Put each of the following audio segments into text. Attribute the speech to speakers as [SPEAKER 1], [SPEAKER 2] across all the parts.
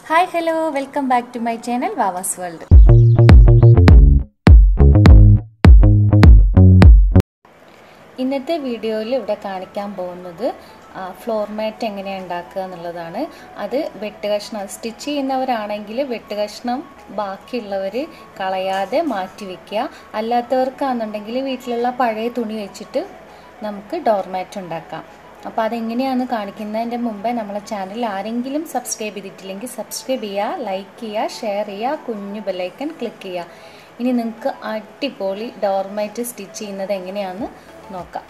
[SPEAKER 1] hi hello welcome back to my channel Vava's world ഇന്നത്തെ വീഡിയോയിൽ ഇവിടെ കാണിക്കാൻ പോകുന്നത് ഫ്ലോർ മാറ്റ് എങ്ങനെയാണ് ഉണ്ടാക്കുക എന്നുള്ളതാണ് അത് വെട്ടുകഷ്ണം സ്റ്റിച്ച് ചെയ്യുന്നവരാണെങ്കിൽ വെട്ടുകഷ്ണം ബാക്കിയുള്ളവർ കളയാതെ മാറ്റി വയ്ക്കുക അല്ലാത്തവർക്കാണെന്നുണ്ടെങ്കിൽ വീട്ടിലുള്ള പഴയ തുണി വെച്ചിട്ട് നമുക്ക് ഡോർമാറ്റ് ഉണ്ടാക്കാം അപ്പോൾ അതെങ്ങനെയാണെന്ന് കാണിക്കുന്നതിൻ്റെ മുമ്പേ നമ്മളെ ചാനൽ ആരെങ്കിലും സബ്സ്ക്രൈബ് ചെയ്തിട്ടില്ലെങ്കിൽ സബ്സ്ക്രൈബ് ചെയ്യുക ലൈക്ക് ചെയ്യുക ഷെയർ ചെയ്യുക കുഞ്ഞു ബെല്ലൈക്കൺ ക്ലിക്ക് ചെയ്യുക ഇനി നിങ്ങൾക്ക് അടിപൊളി ഡോർമാറ്റ് സ്റ്റിച്ച് ചെയ്യുന്നത് എങ്ങനെയാണെന്ന് നോക്കാം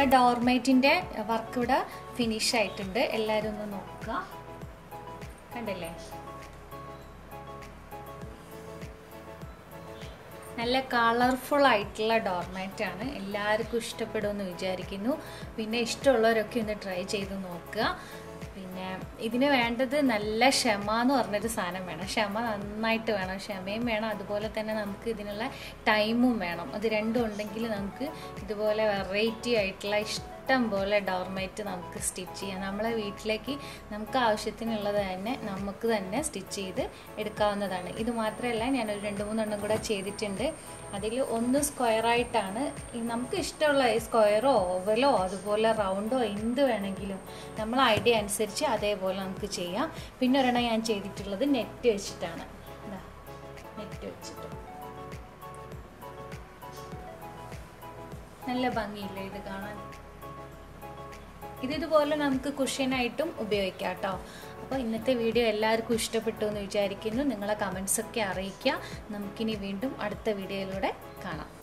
[SPEAKER 1] നമ്മളെ ഡോർമേറ്റിൻ്റെ വർക്ക് ഇവിടെ ഫിനിഷ് ആയിട്ടുണ്ട് എല്ലാവരും ഒന്ന് നോക്കുക കണ്ടില്ലേ നല്ല കളർഫുൾ ആയിട്ടുള്ള ഡോർമാറ്റ് ആണ് എല്ലാവർക്കും ഇഷ്ടപ്പെടുമെന്ന് വിചാരിക്കുന്നു പിന്നെ ഇഷ്ടമുള്ളവരൊക്കെ ഒന്ന് ട്രൈ ചെയ്ത് നോക്കുക പിന്നെ ഇതിന് വേണ്ടത് നല്ല ക്ഷമ എന്ന് പറഞ്ഞൊരു സാധനം വേണം ക്ഷമ നന്നായിട്ട് വേണം ക്ഷമയും വേണം അതുപോലെ തന്നെ നമുക്ക് ഇതിനുള്ള ടൈമും വേണം അത് രണ്ടും ഉണ്ടെങ്കിൽ നമുക്ക് ഇതുപോലെ വെറൈറ്റി ആയിട്ടുള്ള ഇഷ്ടം പോലെ ഡോർമേറ്റ് നമുക്ക് സ്റ്റിച്ച് ചെയ്യാം നമ്മളെ വീട്ടിലേക്ക് നമുക്ക് ആവശ്യത്തിനുള്ളത് തന്നെ നമുക്ക് തന്നെ സ്റ്റിച്ച് ചെയ്ത് എടുക്കാവുന്നതാണ് ഇത് മാത്രമല്ല ഞാനൊരു രണ്ട് മൂന്നെണ്ണം കൂടെ ചെയ്തിട്ടുണ്ട് അതിൽ ഒന്ന് സ്ക്വയറായിട്ടാണ് നമുക്ക് ഇഷ്ടമുള്ള സ്ക്വയറോ ഓവലോ അതുപോലെ റൗണ്ടോ എന്ത് വേണമെങ്കിലും നമ്മൾ ഐഡിയ അനുസരിച്ച് അതേപോലെ നമുക്ക് ചെയ്യാം പിന്നെ ഒരെണ്ണം ഞാൻ ചെയ്തിട്ടുള്ളത് നെറ്റ് വെച്ചിട്ടാണ് നെറ്റ് വെച്ചിട്ട് നല്ല ഭംഗിയില്ലേ ഇത് കാണാൻ ഇത് ഇതുപോലെ നമുക്ക് കുഷ്യനായിട്ടും ഉപയോഗിക്കാം കേട്ടോ അപ്പോൾ ഇന്നത്തെ വീഡിയോ എല്ലാവർക്കും ഇഷ്ടപ്പെട്ടു എന്ന് വിചാരിക്കുന്നു നിങ്ങളെ കമൻസൊക്കെ അറിയിക്കുക നമുക്കിനി വീണ്ടും അടുത്ത വീഡിയോയിലൂടെ കാണാം